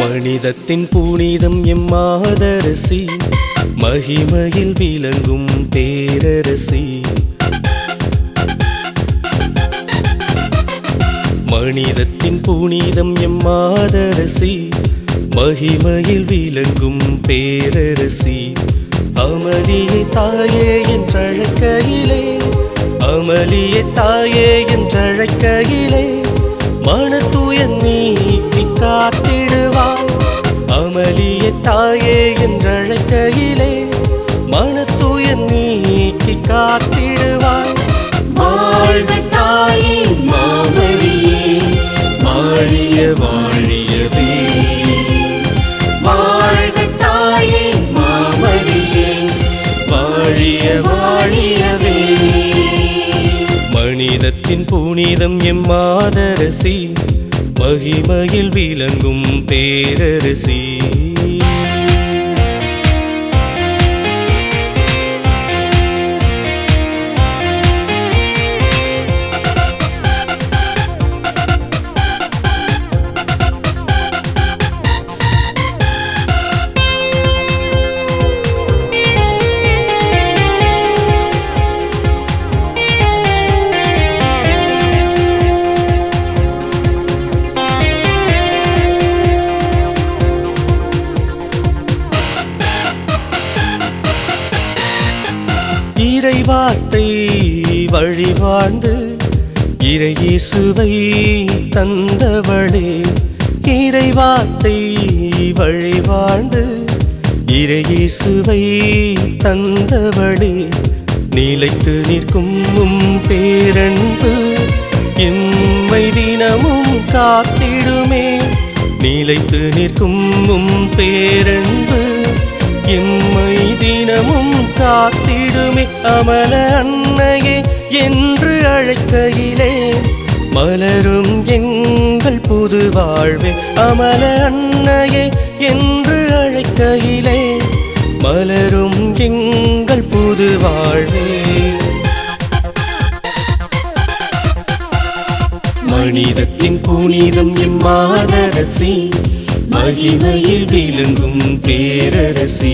மனிதத்தின் புனிதம் எம் மாதரசி மகிமையில் விளங்கும் பேரரசி மனிதத்தின் புனிதம் எம் மாதரசி மகிமையில் விளங்கும் பேரரசி அமளியை தாயே என்றழைக்கையிலே அமளியை தாயே என்றழைக்கையிலே மனத்தூய நீக்கி காத்திடுவாய் அமளியை தாயே என்றழைக்கையிலே மனத்தூய நீக்கி காத்திடுவாய் வாழ்க தாயே மாமரியே வாழிய வாழியவே வாழ்க தாயே மாமரியே வாழிய வாழியவே மனிதத்தின் புனிதம் எம் மாதரசி மகிமையில் விளங்கும் பேரரசி இறைவார்த்தை வழிவாழ்ந்து இறையேசுவை தந்தவளே இறைவார்த்தை வழிவாழ்ந்து இறையேசுவை தந்தவளே நிலைத்து நிற்கும் உம் பேரன்பு எம்மை தினமும் காத்திடுமே நிலைத்து நிற்கும் உம் பேரன்பு எம்மை தினமும் காத்திடுமே அமல அன்னையே என்று அழைக்கையிலே மலரும் எங்கள் புது வாழ்வே அமல அன்னையே என்று அழைக்கையிலே மலரும் எங்கள் புது வாழ்வே மனிதத்தின் புனிதம் எம்மாதரசி மகிமையில் விளங்கும் பேரரசி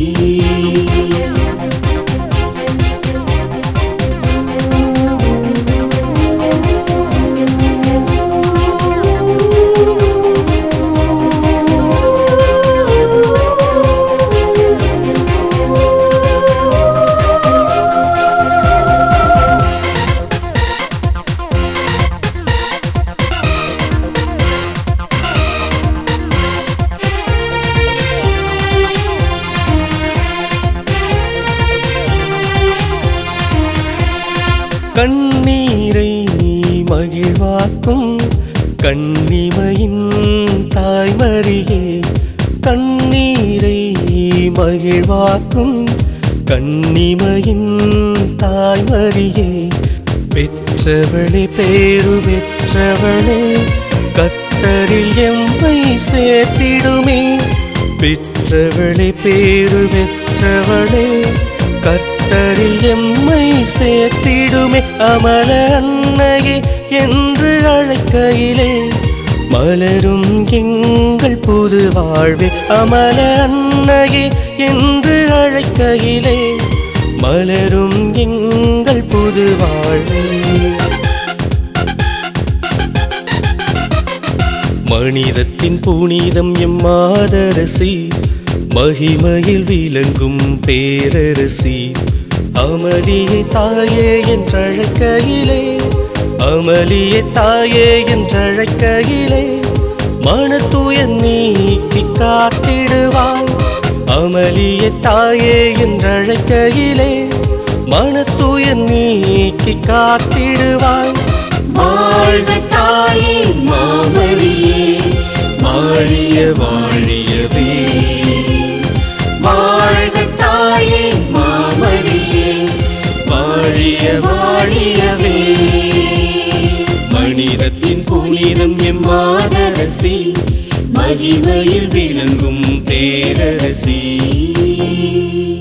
கண்ணீரை மகிழ்வாக்கும் கண்ணிமையின் தாய்மரியே கண்ணீரை மகிழ்வாக்கும் கண்ணிமையின் தாய்மரியே பெற்றவளே பேரு பெற்றவளே கத்தரில் எம்மை சேர்த்திடுமே பெற்றவளே பேரு பெற்றவளே கர்த்தரில் எம்மை சேர்த்திடுமே அமல அன்னையே என்று அழைக்கையிலே மலரும் எங்கள் புது வாழ்வே அமல அன்னையே என்று அழைக்கையிலே மலரும் எங்கள் புது வாழ்வே மனிதத்தின் புனிதம் எம் மாதரசி மகிமையில் விளங்கும் பேரரசி அமளியை தாயே என்றழைக்கையிலே அமளியை தாயே என்றழைக்கையிலே மனத்தூய நீக்கி காத்திடுவாய் அமளியை தாயே என்றழைக்கையிலே மனத்தூய நீக்கி காத்திடுவாய் வாழ்க தாயே மாமரியே வாழிய வாழியவே வாழ்க தாயே மாமரியே வாழிய வாழியவே மனிதத்தின் புனிதம் எம் மாதரசி மகிமையில் விளங்கும் பேரரசி